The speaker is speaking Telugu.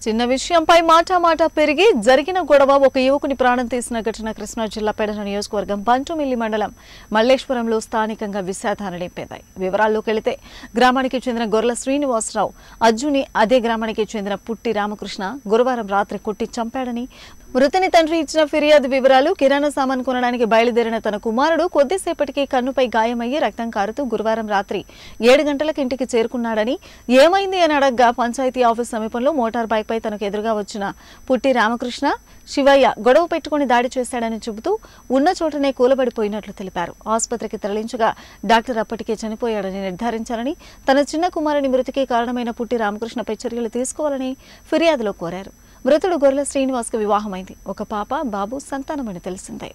చిన్న విషయంపై మాటా మాట పెరిగి జరిగిన గొడవ ఒక యువకుని ప్రాణం తీసిన ఘటన కృష్ణా జిల్లా పెడన నియోజకవర్గం బంటుమిల్లి మండలం మల్లేశ్వరంలో స్థానికంగా విషాదాన్ని నింపింది వివరాల్లోకి వెళితే గ్రామానికి చెందిన గొర్రెల శ్రీనివాసరావు అర్జుని అదే గ్రామానికి చెందిన పుట్టి రామకృష్ణ గురువారం రాత్రి కొట్టి చంపాడని మృతుని తండ్రి ఇచ్చిన ఫిర్యాదు వివరాలు కిరాణా సామాన్ కొనడానికి బయలుదేరిన తన కుమారుడు కొద్దిసేపటికి కన్నుపై గాయమయ్యి రక్తం కారుతూ గురువారం రాత్రి ఏడు గంటలకు ఇంటికి చేరుకున్నాడని ఏమైంది అని అడగ్గా పంచాయతీ ఆఫీస్ సమీపంలో మోటార్ బైక్ పై తనకు ఎదురుగా వచ్చిన పుట్టి రామకృష్ణ శివయ్య గొడవ పెట్టుకుని దాడి చేశాడని చెబుతూ ఉన్న చోటనే కూలబడిపోయినట్లు తెలిపారు ఆసుపత్రికి తరలించగా డాక్టర్ అప్పటికే చనిపోయాడని నిర్ధారించారని తన చిన్న కుమారుని మృతికి కారణమైన పుట్టి రామకృష్ణపై చర్యలు తీసుకోవాలని ఫిర్యాదులో కోరారు మృతుడు గొర్రెల శ్రీనివాస్కు వివాహమైంది ఒక పాప బాబు సంతానమని తెలిసిందే